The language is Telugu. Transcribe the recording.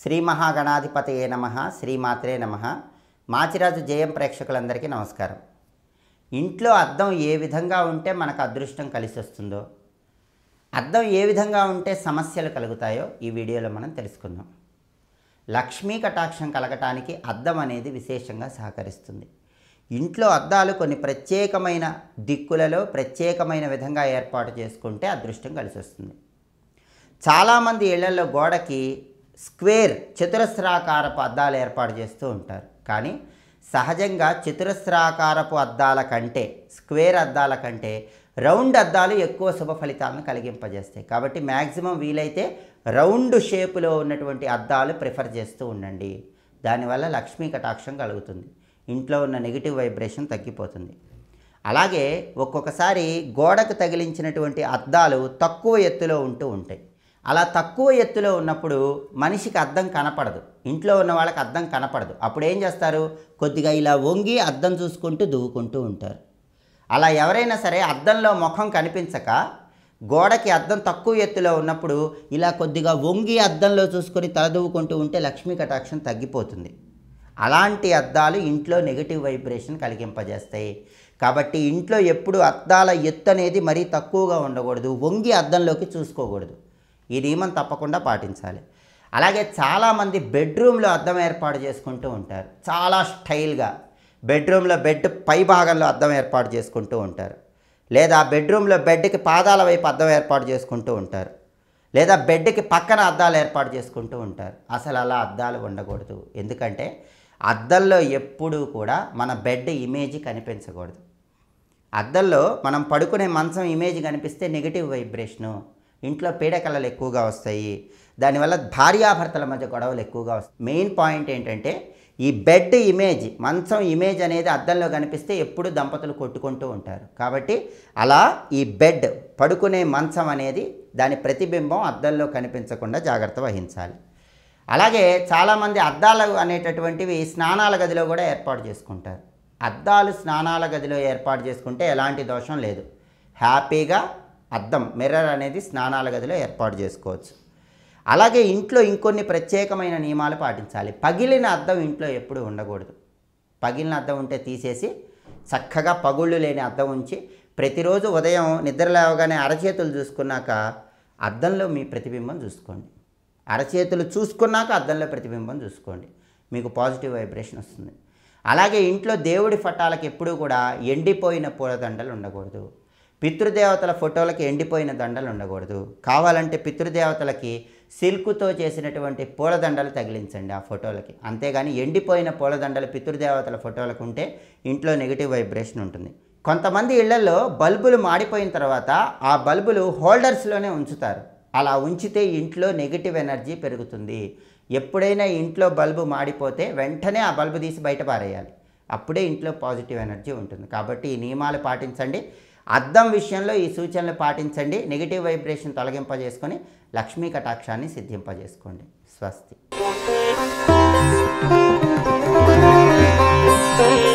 శ్రీ మహాగణాధిపతయే నమ శ్రీమాత్రే నమ మాచిరాజు జయం ప్రేక్షకులందరికీ నమస్కారం ఇంట్లో అద్దం ఏ విధంగా ఉంటే మనకు అదృష్టం కలిసి వస్తుందో అద్దం ఏ విధంగా ఉంటే సమస్యలు కలుగుతాయో ఈ వీడియోలో మనం తెలుసుకుందాం లక్ష్మీ కటాక్షం కలగటానికి అద్దం అనేది విశేషంగా సహకరిస్తుంది ఇంట్లో అద్దాలు కొన్ని ప్రత్యేకమైన దిక్కులలో ప్రత్యేకమైన విధంగా ఏర్పాటు చేసుకుంటే అదృష్టం కలిసి వస్తుంది చాలామంది ఇళ్లలో గోడకి స్క్వేర్ చతురస్రాకారపు అద్దాలు ఏర్పాటు చేస్తూ ఉంటారు కానీ సహజంగా చతురస్రాకారపు అద్దాల కంటే స్క్వేర్ అద్దాల కంటే రౌండ్ అద్దాలు ఎక్కువ శుభ ఫలితాలను కలిగింపజేస్తాయి కాబట్టి మ్యాక్సిమం వీలైతే రౌండ్ షేపులో ఉన్నటువంటి అద్దాలు ప్రిఫర్ చేస్తూ ఉండండి దానివల్ల లక్ష్మీ కటాక్షం కలుగుతుంది ఇంట్లో ఉన్న నెగిటివ్ వైబ్రేషన్ తగ్గిపోతుంది అలాగే ఒక్కొక్కసారి గోడకు తగిలించినటువంటి అద్దాలు తక్కువ ఎత్తులో ఉంటూ ఉంటాయి అలా తక్కువ ఎత్తులో ఉన్నప్పుడు మనిషికి అద్దం కనపడదు ఇంట్లో ఉన్న వాళ్ళకి అద్దం కనపడదు అప్పుడు ఏం చేస్తారు కొద్దిగా ఇలా వంగి అద్దం చూసుకుంటూ దువ్వుకుంటూ ఉంటారు అలా ఎవరైనా సరే అద్దంలో ముఖం కనిపించక గోడకి అద్దం తక్కువ ఎత్తులో ఉన్నప్పుడు ఇలా కొద్దిగా వంగి అద్దంలో చూసుకొని తలదువ్వుకుంటూ ఉంటే లక్ష్మీ కటాక్షం తగ్గిపోతుంది అలాంటి అద్దాలు ఇంట్లో నెగిటివ్ వైబ్రేషన్ కలిగింపజేస్తాయి కాబట్టి ఇంట్లో ఎప్పుడు అద్దాల ఎత్తు అనేది మరీ తక్కువగా ఉండకూడదు వంగి అద్దంలోకి చూసుకోకూడదు ఈ నియమం తప్పకుండా పాటించాలి అలాగే చాలామంది బెడ్రూమ్లో అద్దం ఏర్పాటు చేసుకుంటూ ఉంటారు చాలా స్టైల్గా బెడ్రూమ్లో బెడ్ పై భాగంలో అద్దం ఏర్పాటు చేసుకుంటూ ఉంటారు లేదా బెడ్రూమ్లో బెడ్కి పాదాల వైపు అద్దం ఏర్పాటు చేసుకుంటూ ఉంటారు లేదా బెడ్కి పక్కన అద్దాలు ఏర్పాటు చేసుకుంటూ ఉంటారు అసలు అలా అద్దాలు ఉండకూడదు ఎందుకంటే అద్దంలో ఎప్పుడూ కూడా మన బెడ్ ఇమేజ్ కనిపించకూడదు అద్దంలో మనం పడుకునే మంచం ఇమేజ్ కనిపిస్తే నెగిటివ్ వైబ్రేషను ఇంట్లో పీడకలలు ఎక్కువగా వస్తాయి దానివల్ల భార్యాభర్తల మధ్య గొడవలు ఎక్కువగా వస్తాయి మెయిన్ పాయింట్ ఏంటంటే ఈ బెడ్ ఇమేజ్ మంచం ఇమేజ్ అనేది అద్దంలో కనిపిస్తే ఎప్పుడు దంపతులు కొట్టుకుంటూ ఉంటారు కాబట్టి అలా ఈ బెడ్ పడుకునే మంచం అనేది దాని ప్రతిబింబం అద్దంలో కనిపించకుండా జాగ్రత్త వహించాలి అలాగే చాలామంది అద్దాలు అనేటటువంటివి స్నానాల గదిలో కూడా ఏర్పాటు చేసుకుంటారు అద్దాలు స్నానాల గదిలో ఏర్పాటు చేసుకుంటే ఎలాంటి దోషం లేదు హ్యాపీగా అద్దం మిర్రర్ అనేది స్నానాల గదిలో ఏర్పాటు చేసుకోవచ్చు అలాగే ఇంట్లో ఇంకొన్ని ప్రత్యేకమైన నియమాలు పాటించాలి పగిలిన అద్దం ఇంట్లో ఎప్పుడు ఉండకూడదు పగిలిన అద్దం ఉంటే తీసేసి చక్కగా పగుళ్ళు లేని అద్దం ఉంచి ప్రతిరోజు ఉదయం నిద్ర లేవగానే అరచేతులు చూసుకున్నాక అద్దంలో మీ ప్రతిబింబం చూసుకోండి అరచేతులు చూసుకున్నాక అద్దంలో ప్రతిబింబం చూసుకోండి మీకు పాజిటివ్ వైబ్రేషన్ వస్తుంది అలాగే ఇంట్లో దేవుడి ఫటాలకు ఎప్పుడూ కూడా ఎండిపోయిన పూలదండలు ఉండకూడదు పితృదేవతల ఫోటోలకి ఎండిపోయిన దండలు ఉండకూడదు కావాలంటే పితృదేవతలకి సిల్క్తో చేసినటువంటి పూలదండలు తగిలించండి ఆ ఫోటోలకి అంతేగాని ఎండిపోయిన పూలదండలు పితృదేవతల ఫోటోలకు ఉంటే ఇంట్లో నెగిటివ్ వైబ్రేషన్ ఉంటుంది కొంతమంది ఇళ్లలో బల్బులు మాడిపోయిన తర్వాత ఆ బల్బులు హోల్డర్స్లోనే ఉంచుతారు అలా ఉంచితే ఇంట్లో నెగిటివ్ ఎనర్జీ పెరుగుతుంది ఎప్పుడైనా ఇంట్లో బల్బు మాడిపోతే వెంటనే ఆ బల్బు తీసి బయట పారేయాలి అప్పుడే ఇంట్లో పాజిటివ్ ఎనర్జీ ఉంటుంది కాబట్టి ఈ నియమాలు పాటించండి అద్దం విషయంలో ఈ సూచనలు పాటించండి నెగిటివ్ వైబ్రేషన్ తొలగింపజేసుకొని లక్ష్మీ కటాక్షాన్ని సిద్ధింపజేసుకోండి స్వస్తి